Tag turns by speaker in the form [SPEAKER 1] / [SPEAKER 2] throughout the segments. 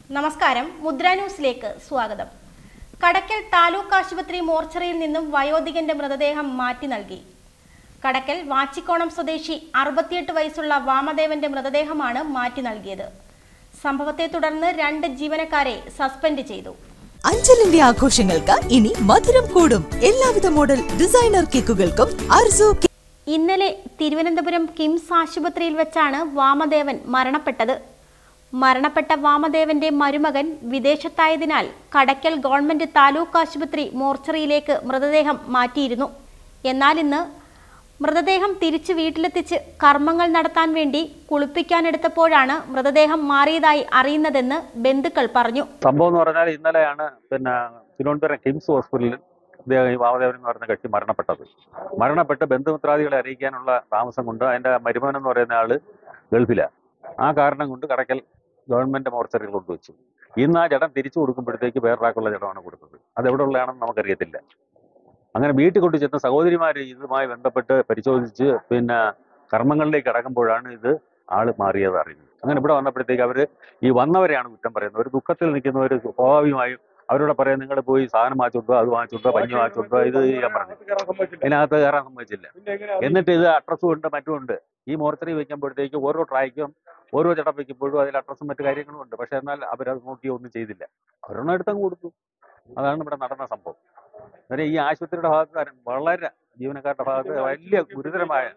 [SPEAKER 1] നമസ്കാരം മുദ്ര ന്യൂസിലേക്ക് സ്വാഗതം കടക്കൽ താലൂക്ക് ആശുപത്രി മോർച്ചറിയിൽ നിന്നും വയോധികന്റെ മൃതദേഹം മാറ്റി നൽകി കടക്കൽ വാച്ചിക്കോണം സ്വദേശി അറുപത്തിയെട്ട് വയസ്സുള്ള വാമദേവന്റെ മൃതദേഹമാണ് മാറ്റി നൽകിയത് സംഭവത്തെ തുടർന്ന് രണ്ട് ജീവനക്കാരെ സസ്പെൻഡ് ചെയ്തു
[SPEAKER 2] അഞ്ചലിന്റെ ആഘോഷങ്ങൾക്ക് ഇനി മധുരം കൂടും എല്ലാവിധ മോഡൽ ഡിസൈനർ കേക്കുകൾക്കും അർസോ കേ-
[SPEAKER 1] ഇന്നലെ തിരുവനന്തപുരം കിംസ് ആശുപത്രിയിൽ വെച്ചാണ് വാമദേവൻ മരണപ്പെട്ടത് മരണപ്പെട്ട വാമദേവന്റെ മരുമകൻ വിദേശത്തായതിനാൽ കടക്കൽ ഗവൺമെന്റ് താലൂക്ക് ആശുപത്രി മോർച്ചറിയിലേക്ക് മൃതദേഹം മാറ്റിയിരുന്നു എന്നാൽ ഇന്ന് മൃതദേഹം തിരിച്ചു വീട്ടിലെത്തിച്ച് കർമ്മങ്ങൾ നടത്താൻ വേണ്ടി കുളിപ്പിക്കാനെടുത്തപ്പോഴാണ് മൃതദേഹം മാറിയതായി അറിയുന്നതെന്ന് ബന്ധുക്കൾ പറഞ്ഞു
[SPEAKER 3] സംഭവം എന്ന് പറഞ്ഞാൽ ഇന്നലെയാണ് പിന്നെ തിരുവനന്തപുരം കിംസ് ഹോസ്പിറ്റലിൽ ഇദ്ദേഹം ഈ വാമദേവൻ എന്ന് പറയുന്ന കക്ഷി മരണപ്പെട്ടത് മരണപ്പെട്ട് ബന്ധുമിത്രാദികളെ അറിയിക്കാനുള്ള താമസം കൊണ്ട് അതിന്റെ മരുമകൻ എന്ന് പറയുന്ന ആള് ഗൾഫിലാണ് ആ കാരണം കൊണ്ട് കടക്കൽ ഗവൺമെന്റ് മോർച്ചറിയിൽ കൊണ്ടുവച്ചു ഇന്ന് ആ ജഡം തിരിച്ചു കൊടുക്കുമ്പോഴത്തേക്ക് വേറൊരാൾക്കുള്ള ജഡമാണ് കൊടുത്തത് അത് എവിടെ ഉള്ളതാണെന്ന് നമുക്കറിയത്തില്ല അങ്ങനെ വീട്ടിൽ കൊണ്ട് ചെന്ന സഹോദരിമാർ ഇതുമായി ബന്ധപ്പെട്ട് പരിശോധിച്ച് പിന്നെ കർമ്മങ്ങളിലേക്ക് അടക്കുമ്പോഴാണ് ഇത് ആള് മാറിയത് അറിയുന്നത് അങ്ങനെ ഇവിടെ വന്നപ്പോഴത്തേക്ക് അവര് ഈ വന്നവരെയാണ് കുറ്റം പറയുന്നത് ഒരു ദുഃഖത്തിൽ നിൽക്കുന്നവർ സ്വാഭാവികമായും അവരോട് പറയാം നിങ്ങൾ പോയി സാധനം വാങ്ങിച്ചുണ്ടോ അത് വാങ്ങിച്ചുണ്ടോ പഞ്ഞു വാങ്ങിച്ചുണ്ടോ ഇത് ചെയ്യാൻ പറഞ്ഞു ഇതിനകത്ത് കയറാൻ സമ്മതിച്ചില്ല എന്നിട്ട് ഇത് അഡ്രസ്സും ഉണ്ട് മറ്റും ഉണ്ട് ഈ മോർച്ചറി വെക്കുമ്പോഴത്തേക്ക് ഓരോ ട്രായ്ക്കും ഓരോ ചടം വെക്കുമ്പോഴും അതിൽ അഡ്രസ്സും മറ്റു കാര്യങ്ങളും ഉണ്ട് പക്ഷെ എന്നാൽ അവരത് നോക്കി ഒന്നും ചെയ്തില്ല അവരൊന്നും എടുത്തങ്ങ് കൊടുത്തു അതാണ് ഇവിടെ നടന്ന സംഭവം അന്നേരം ഈ ആശുപത്രിയുടെ ഭാഗത്ത് വളരെ ജീവനക്കാരുടെ ഭാഗത്ത് വലിയ ഗുരുതരമായ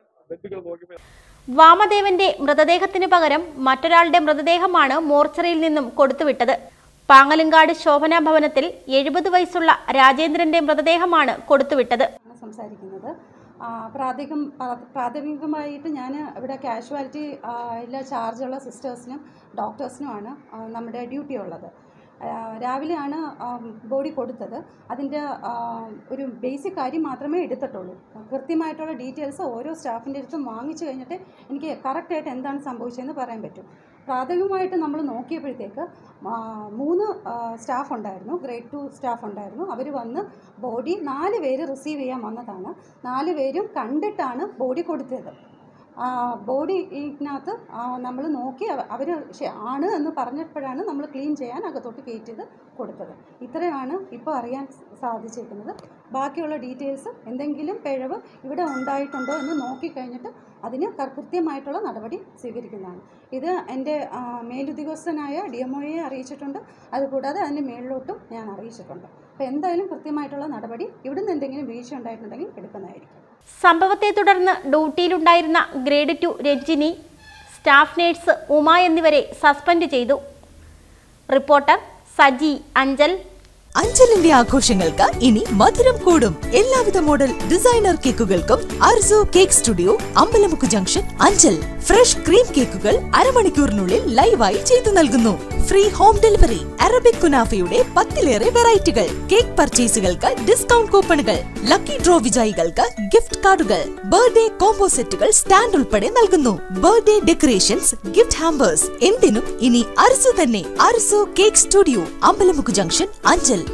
[SPEAKER 1] വാമദേവന്റെ മൃതദേഹത്തിന് പകരം മറ്റൊരാളുടെ മൃതദേഹമാണ് മോർച്ചറിയിൽ നിന്നും കൊടുത്തുവിട്ടത് പാങ്ങലുംകാട് ശോഭന ഭവനത്തിൽ എഴുപത് വയസ്സുള്ള രാജേന്ദ്രന്റെ മൃതദേഹമാണ് കൊടുത്തുവിട്ടത്
[SPEAKER 4] ആണ് സംസാരിക്കുന്നത് ആ, പ്രാഥമികം പ്രാ- പ്രാഥമികമായിട്ട് ഞാൻ ഇവിടെ കാഷ്വാലിറ്റി എല്ലാ ചാർജുള്ള സിസ്റ്റേഴ്സിനും ഡോക്ടേഴ്സിനുമാണ് ആ, നമ്മുടെ ഡ്യൂട്ടി ഉള്ളത് ആ, രാവിലെയാണ് ബോഡി കൊടുത്തത് അതിൻ്റെ ആ, ഒരു ബേസിക് കാര്യം മാത്രമേ എടുത്തിട്ടുള്ളൂ കൃത്യമായിട്ടുള്ള ഡീറ്റെയിൽസ് ഓരോ സ്റ്റാഫിൻ്റെ അടുത്തും വാങ്ങിച്ചു കഴിഞ്ഞിട്ട് എനിക്ക് കറക്റ്റായിട്ട് എന്താണ് സംഭവിച്ചതെന്ന് പറയാൻ പറ്റും പ്രാഥമികമായിട്ട് നമ്മൾ നോക്കിയപ്പോഴത്തേക്ക് ആ, മൂന്ന് സ്റ്റാഫ് ഉണ്ടായിരുന്നു ഗ്രേഡ് ടു സ്റ്റാഫ് ഉണ്ടായിരുന്നു അവർ വന്ന് ബോഡി നാല് പേര് റിസീവ് ചെയ്യാൻ വന്നതാണ് നാല് പേരും കണ്ടിട്ടാണ് ബോഡി കൊടുത്തത് ബോഡി ഇതിനകത്ത് നമ്മൾ നോക്കി അവർ ആണ് എന്ന് പറഞ്ഞപ്പോഴാണ് നമ്മൾ ക്ലീൻ ചെയ്യാൻ അകത്തോട്ട് കയറ്റിയത് കൊടുത്തത് ഇത്രയാണ് ഇപ്പോൾ അറിയാൻ സാധിച്ചിരിക്കുന്നത് ബാക്കിയുള്ള ഡീറ്റെയിൽസ് എന്തെങ്കിലും പിഴവ് ഇവിടെ ഉണ്ടായിട്ടുണ്ടോ എന്ന് നോക്കിക്കഴിഞ്ഞിട്ട് അതിന് ക- കൃത്യമായിട്ടുള്ള നടപടി സ്വീകരിക്കുന്നതാണ് ഇത് എൻ്റെ ആ, മേലുദ്യോഗസ്ഥനായ ഡി എം ഒയെ അറിയിച്ചിട്ടുണ്ട് അതുകൂടാതെ അതിൻ്റെ മേളിലോട്ടും ഞാൻ അറിയിച്ചിട്ടുണ്ട് അപ്പോൾ എന്തായാലും കൃത്യമായിട്ടുള്ള നടപടി ഇവിടുന്ന് എന്തെങ്കിലും വീഴ്ച ഉണ്ടായിട്ടുണ്ടെങ്കിൽ എടുക്കുന്നതായിരിക്കും
[SPEAKER 1] സംഭവത്തെ തുടർന്ന് ഡ്യൂട്ടിയിലുണ്ടായിരുന്ന grade two Ranjini staff nurse Uma എന്നിവരെ സസ്പെൻഡ് ചെയ്തു റിപ്പോർട്ടർ സജി അഞ്ചൽ
[SPEAKER 2] അഞ്ചലിന്റെ ആഘോഷങ്ങൾക്ക് ഇനി മധുരം കൂടും എല്ലാവിധ മോഡൽ ഡിസൈനർ കേക്കുകൾക്കും Arzo cake studio Ambalamukku junction Anchal fresh cream കേക്കുകൾ അരമണിക്കൂറിനുള്ളിൽ ലൈവായി ചെയ്തു നൽകുന്നു ഫ്രീ ഹോം ഡെലിവറി അറബിക് കുനാഫയുടെ പത്തിലേറെ വെറൈറ്റികൾ കേക്ക് പർച്ചേസുകൾക്ക് ഡിസ്കൗണ്ട് കൂപ്പണുകൾ ലക്കി ഡ്രോ വിജയികൾക്ക് ഗിഫ്റ്റ് കാർഡുകൾ ബർത്ത്ഡേ കോംബോ സെറ്റുകൾ സ്റ്റാൻഡ് ഉൾപ്പെടെ നൽകുന്നു ബർത്ത്ഡേ ഡെക്കറേഷൻസ് ഗിഫ്റ്റ് ഹാമ്പേഴ്സ് എന്തിനും ഇനി അർസു തന്നെ Arzu cake studio Ambalamukku junction Anchal